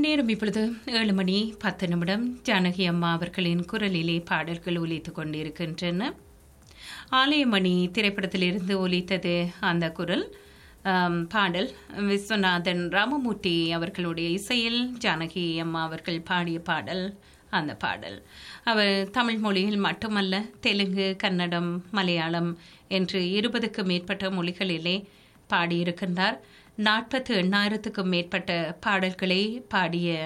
நேரம் இப்பொழுது ஏழு மணி பத்து நிமிடம் ஜானகி அம்மா அவர்களின் குரலிலே பாடல்கள் ஒலித்துக் கொண்டிருக்கின்றன ஆலயமணி திரைப்படத்திலிருந்து ஒலித்தது அந்த குரல் ஆம், பாடல் விஸ்வநாதன் ராமமூர்த்தி அவர்களுடைய இசையில் ஜானகி அம்மா அவர்கள் பாடிய பாடல் அந்த பாடல் அவர் தமிழ் மொழியில் மட்டுமல்ல தெலுங்கு கன்னடம் மலையாளம் என்று இருபதுக்கு மேற்பட்ட மொழிகளிலே பாடியிருக்கின்றார் நாற்பத்து எண்ணாயிரத்துக்கும் மேற்பட்ட பாடல்களை பாடிய